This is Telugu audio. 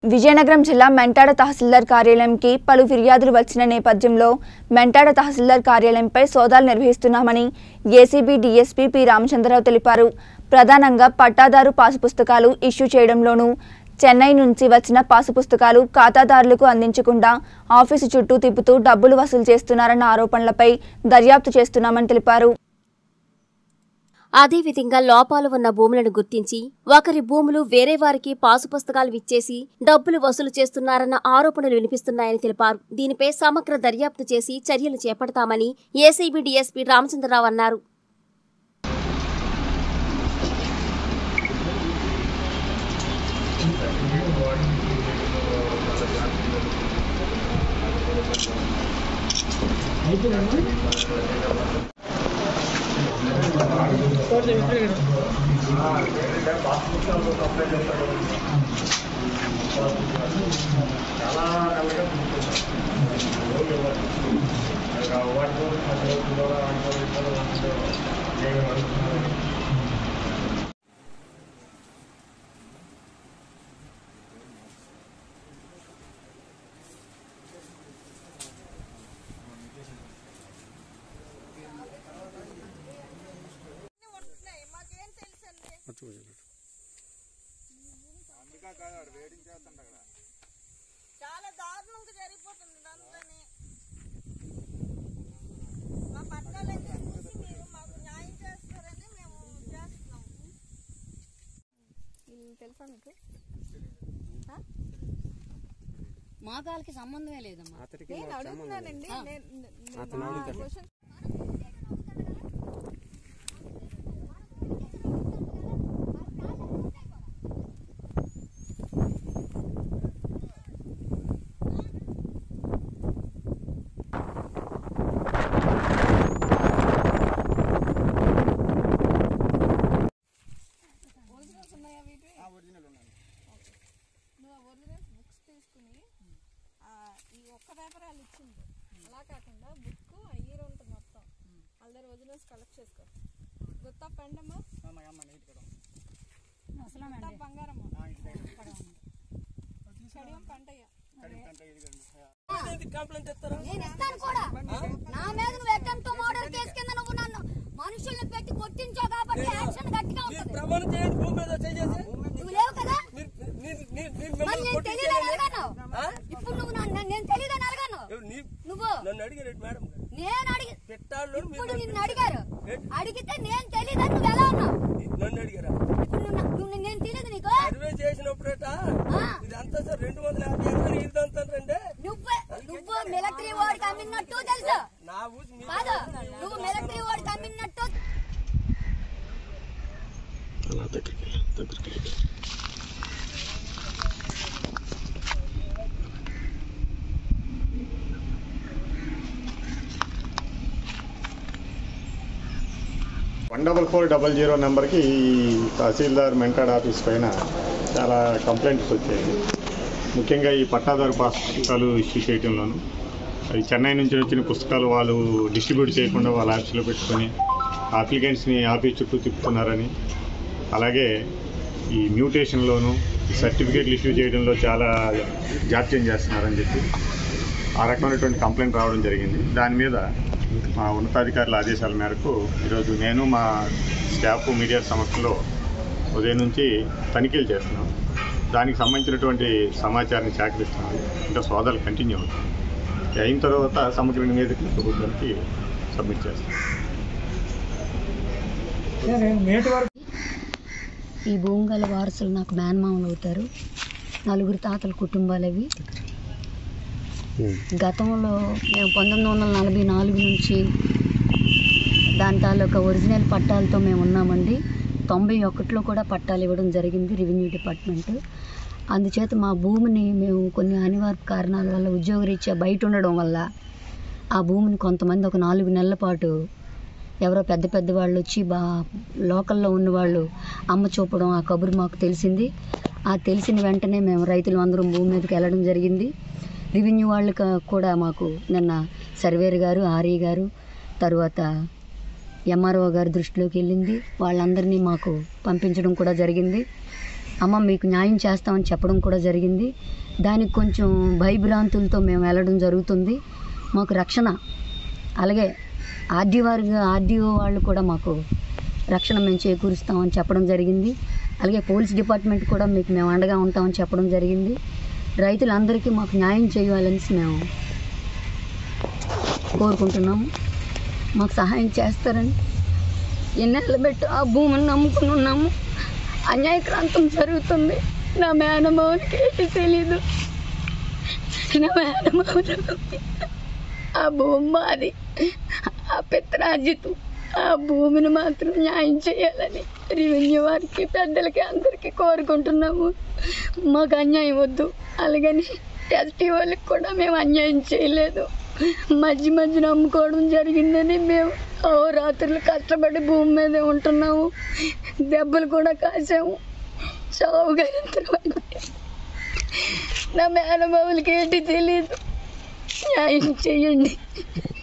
విజయనగరం జిల్లా మెంటాడ తహసీల్దార్ కార్యాలయంకి పలు ఫిర్యాదులు వచ్చిన నేపథ్యంలో మెంటాడ తహసీల్దార్ కార్యాలయంపై సోదాలు నిర్వహిస్తున్నామని ఏసీబీ డీఎస్పీ పి రామచంద్రరావు తెలిపారు ప్రధానంగా పట్టాదారు పాసు పుస్తకాలు ఇష్యూ చేయడంలోనూ చెన్నై నుంచి వచ్చిన పాసు పుస్తకాలు ఖాతాదారులకు అందించకుండా ఆఫీసు చుట్టూ తిప్పుతూ డబ్బులు వసూలు చేస్తున్నారన్న ఆరోపణలపై దర్యాప్తు చేస్తున్నామని తెలిపారు అదేవిధంగా లోపాలు ఉన్న భూములను గుర్తించి ఒకరి భూములు వేరే వారికి పాసు పుస్తకాలు ఇచ్చేసి డబ్బులు వసూలు చేస్తున్నారన్న ఆరోపణలు వినిపిస్తున్నాయని తెలిపారు దీనిపై సమగ్ర దర్యాప్తు చేసి చర్యలు చేపడతామని ఏసీబీ డీఎస్పీ రామచంద్రరావు అన్నారు చాలా దారుణంగా జరిగిపోతుంది ఇదంతాని మా పట్టాలన్నీ చూసి మీరు మాకు న్యాయం చేస్తారని మేము చేస్తున్నాం తెలుసా మీకు మా కాళ్ళకి సంబంధమే లేదమ్మా నేను అడుగుతున్నానండి నేను- నేను- అతను మా అడుగుతాడు. క్వశ్చన్ నువ్వు ఒరిజినల్ బుక్స్ తీసుకుని ఆ, ఈ ఒక్క పేపర్ వాళ్ళు ఇచ్చింది అలా కాకుండా బుక్ అయ్యి ఉంటుంది మొత్తం వాళ్ళ దగ్గర ఒరిజినల్స్ కలెక్ట్ చేసుకో గుత్తా పండమ్మ గుత్తా బంగారమ్మ కడియం పంటయ్య నేను ఇస్తాను కూడా నా మీద నువ్వు అటెంప్ట్ మర్డర్ కేసు కింద నువ్వు నన్ను మనుషుల్ని పెట్టి కొట్టించావు కాబట్టి యాక్షన్ గట్టిగా ఉంటుంది ప్రమాణం చేయండి భూమి మీద చేసేసి నువ్వు లేవు కదా మీరు- నీ- నీ- నీ మరి మిమ్మల్ని నేను తెలియదని కొట్టించేయండి. అడగాను ఆ? ఇప్పుడు నువ్వు నన్ను నేను తెలియదని అడగాను ఎవరు నీ- నువ్వు నన్ను అడిగారు మేడం గారు. నేను అడిగి పెట్టాళ్ళు మీరు ఇప్పుడు నన్ను నిన్ను అడిగారు ఏంటి? అడిగితే నేను తెలియదని నువ్వు ఎలా ఉన్నావు నన్ను అడిగారా ఇప్పుడు నువ్వు నువ్వు నేను తెలియదు నీకు సర్వే చేసినప్పుడట ఆ. ఇదంతా సార్ రెండు వందల యాభై ఎకరాలు ఇదంతా రండి నువ్వు నువ్వు మిలిటరీ వాడికి అమ్మినట్టు తెలుసు నా ఊసి మీ కాదు నువ్వు మిలిటరీ వాడికి అమ్మినట్టు one double four double zero నెంబర్కి ఈ తహసీల్దార్ మెంటాడ్ ఆఫీస్ పైన చాలా కంప్లైంట్స్ వచ్చాయి ముఖ్యంగా ఈ పట్టాదారు పుస్తకాలు ఇష్యూ చేయడంలోను అది చెన్నై నుంచి వచ్చిన పుస్తకాలు వాళ్ళు డిస్ట్రిబ్యూట్ చేయకుండా వాళ్ళ ఆఫీస్లో పెట్టుకొని అప్లికెంట్స్ని ఆఫీస్ చుట్టూ తిప్పుతున్నారని అలాగే ఈ మ్యూటేషన్లోను ఈ సర్టిఫికేట్లు ఇష్యూ చేయడంలో చాలా జాప్యం చేస్తున్నారని చెప్పి ఆ రకమైనటువంటి కంప్లైంట్ రావడం జరిగింది దాని మీద మా ఉన్నతాధికారుల ఆదేశాల మేరకు ఈరోజు నేను మా స్టాఫ్ మీడియా సమక్షంలో ఉదయం నుంచి తనిఖీలు చేస్తున్నాం దానికి సంబంధించినటువంటి సమాచారాన్ని సేకరిస్తున్నాం ఇంకా సోదాలు కంటిన్యూ అవుతుంది ఇది అయిన తర్వాత సమగ్ర నివేదికలు ప్రభుత్వానికి సబ్మిట్ చేస్తాం ఈ భూమి గల వారసులు నాకు మేనమామలు అవుతారు నలుగురు తాతల కుటుంబాలు అవి గతంలో మేము పంతొమ్మిది వందల నలభై నాలుగు నుంచి దాని తాలూకా ఒరిజినల్ పట్టాలతో మేము ఉన్నామండి తొంభై ఒకటిలో కూడా పట్టాలు ఇవ్వడం జరిగింది రెవెన్యూ డిపార్ట్మెంట్ అందుచేత మా భూమిని మేము కొన్ని అనివార్య కారణాల వల్ల ఉద్యోగరీత్యా బయట ఉండడం వల్ల ఆ భూమిని కొంతమంది ఒక నాలుగు నెలల పాటు ఎవరో పెద్ద పెద్ద వాళ్ళు వచ్చి బా లోకల్లో ఉన్న వాళ్ళు అమ్మ చూపడం ఆ కబురు మాకు తెలిసింది ఆ తెలిసిన వెంటనే మేము రైతులు అందరం భూమి మీదకి వెళ్ళడం జరిగింది రెవెన్యూ వాళ్ళు క- కూడా మాకు నిన్న సర్వేర్ గారు ఆర్ఈ గారు తరువాత ఎంఆర్ఓ గారి దృష్టిలోకి వెళ్ళింది వాళ్ళందరినీ మాకు పంపించడం కూడా జరిగింది అమ్మ మీకు న్యాయం చేస్తామని చెప్పడం కూడా జరిగింది దానికి కొంచెం భయభ్రాంతులతో మేము వెళ్ళడం జరుగుతుంది మాకు రక్షణ అలాగే ఆర్డీ వారు ఆర్డీఓ వాళ్ళు కూడా మాకు రక్షణ మేము చేకూరుస్తామని చెప్పడం జరిగింది అలాగే పోలీస్ డిపార్ట్మెంట్ కూడా మీకు మేము అండగా ఉంటామని చెప్పడం జరిగింది రైతులందరికీ మాకు న్యాయం చేయాలని మేము కోరుకుంటున్నాము మాకు సహాయం చేస్తారని ఎన్నెళ్ళ పెట్టి ఆ భూమిని నమ్ముకుని ఉన్నాము అన్యాయక్రాంతం జరుగుతుంది నా మేనమావునికి ఏంటి తెలీదు నా మేనమావులకు ఆ భూమి మాది ఆ పిత్రాజితు ఆ భూమిని మాత్రం న్యాయం చేయాలని రెవెన్యూ వారికి పెద్దలకి అందరికీ కోరుకుంటున్నాము మాకు అన్యాయం వద్దు అలాగని ఎస్టీ వాళ్ళకి కూడా మేము అన్యాయం చేయలేదు మధ్య మధ్యన అమ్ముకోవడం జరిగిందని మేము ఓ రాత్రులు కష్టపడి భూమి మీదే ఉంటున్నాము దెబ్బలు కూడా కాసాము చావుగా నా మేనబాబులకి ఏంటి తెలియదు న్యాయం చేయండి